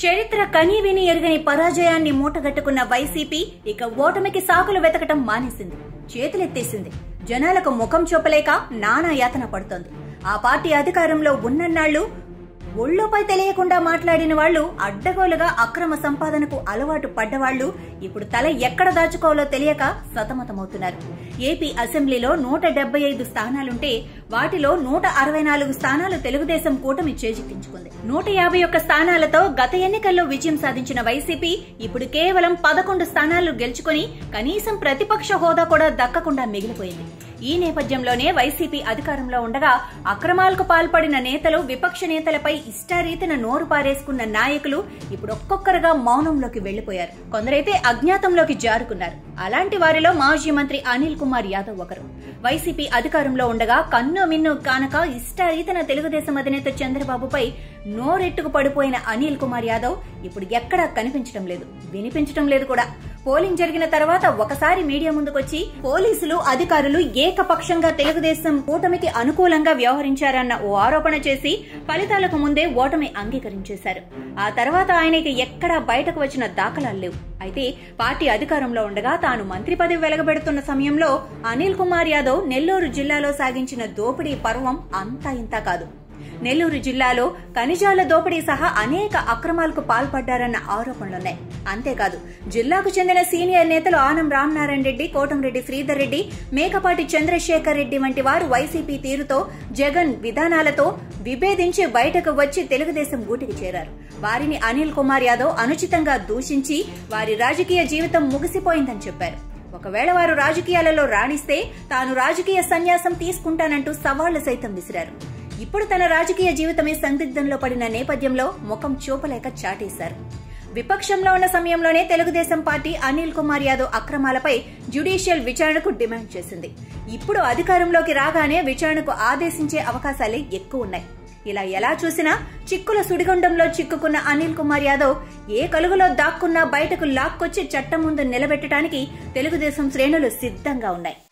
చరిత్ర కనీ విని ఎరుగని పరాజయాన్ని మూటగట్టుకున్న వైసీపీ ఇక ఓటమికి సాకులు వెతకటం మానేసింది చేతులెత్తేసింది జనాలకు ముఖం చూపలేక నానా యాతన పడుతోంది ఆ పార్టీ అధికారంలో ఉన్నన్నాళ్లు ఒళ్ళోపై తెలియకుండా మాట్లాడిన వాళ్ళు అడ్డగోలుగా అక్రమ సంపాదనకు అలవాటు పడ్డవాళ్లు ఇప్పుడు తల ఎక్కడ దాచుకోవాలో తెలియక సతమతమవుతున్నారు ఏపీ అసెంబ్లీలో నూట డెబ్బై ఐదు స్థానాలుంటే వాటిలో నూట అరవై నాలుగు స్థానాలు తెలుగుదేశం కూటమి చేజిక్కించుకుంది నూట యాభై ఒక్క స్థానాలతో గత ఎన్నికల్లో విజయం సాధించిన వైసీపీ ఇప్పుడు కేవలం పదకొండు స్థానాలు గెలుచుకుని కనీసం ప్రతిపక్ష హోదా కూడా దక్కకుండా మిగిలిపోయింది ఈ నేపథ్యంలోనే వైసీపీ అధికారంలో ఉండగా అక్రమాలకు పాల్పడిన నేతలు విపక్ష నేతలపై ఇష్టారీతిన నోరు పారేసుకున్న నాయకులు ఇప్పుడు ఒక్కొక్కరుగా మౌనంలోకి వెళ్లిపోయారు కొందరైతే అజ్ఞాతంలోకి జారుకున్నారు అలాంటి వారిలో మాజీ మంత్రి అనిల్ కుమార్ యాదవ్ ఒకరు వైసీపీ అధికారంలో ఉండగా కన్ను మిన్ను కానక ఇష్టారీతన తెలుగుదేశం అధినేత చంద్రబాబుపై నోరెట్టుకు పడిపోయిన అనిల్ కుమార్ యాదవ్ ఇప్పుడు ఎక్కడా కనిపించడం లేదు వినిపించడం లేదు కూడా పోలింగ్ జరిగిన తర్వాత ఒకసారి మీడియా ముందుకొచ్చి పోలీసులు అధికారులు ఏకపక్షంగా తెలుగుదేశం కూటమికి అనుకూలంగా వ్యవహరించారన్న ఓ ఆరోపణ చేసి ఫలితాలకు ముందే ఓటమి అంగీకరించేశారు ఆ తర్వాత ఆయనకి ఎక్కడా బయటకు వచ్చిన దాఖలాలు లేవు అయితే పార్టీ అధికారంలో ఉండగా తాను మంత్రి పదవి వెలగబెడుతున్న సమయంలో అనిల్ కుమార్ యాదవ్ నెల్లూరు జిల్లాలో సాగించిన దోపిడీ పర్వం అంతా ఇంతా కాదు నెల్లూరు జిల్లాలో ఖనిజాల దోపిడీ సహా అనేక అక్రమాలకు పాల్పడ్డారన్న ఆరోపణలున్నాయి అంతేకాదు జిల్లాకు చెందిన సీనియర్ నేతలు ఆనం రామనారాయణ రెడ్డి కోటంరెడ్డి శ్రీధర్ రెడ్డి మేకపాటి చంద్రశేఖర్ రెడ్డి వంటి వారు వైసీపీ తీరుతో జగన్ విధానాలతో విభేదించి బయటకు వచ్చి తెలుగుదేశం గూటికి చేరారు వారిని అనిల్ కుమార్ యాదవ్ అనుచితంగా దూషించి వారి రాజకీయ జీవితం ముగిసిపోయిందని చెప్పారు ఒకవేళ వారు రాజకీయాలలో రాణిస్తే తాను రాజకీయ సన్యాసం తీసుకుంటానంటూ సవాళ్లు సైతం విసిరారు ఇప్పుడు తన రాజకీయ జీవితమే సందిగ్ధంలో పడిన నేపథ్యంలో ముఖం చూపలేక చాటేశారు విపక్షంలో ఉన్న సమయంలోనే తెలుగుదేశం పార్టీ అనిల్ కుమార్ యాదవ్ అక్రమాలపై జ్యుడిషియల్ విచారణకు డిమాండ్ చేసింది ఇప్పుడు అధికారంలోకి రాగానే విచారణకు ఆదేశించే అవకాశాలే ఎక్కువ ఉన్నాయి ఇలా ఎలా చూసినా చిక్కుల సుడిగుండంలో చిక్కుకున్న అనిల్ కుమార్ యాదవ్ ఏ కలుగులో దాక్కున్నా బయటకు లాక్కొచ్చి చట్టం ముందు నిలబెట్టడానికి తెలుగుదేశం శ్రేణులు సిద్ధంగా ఉన్నాయి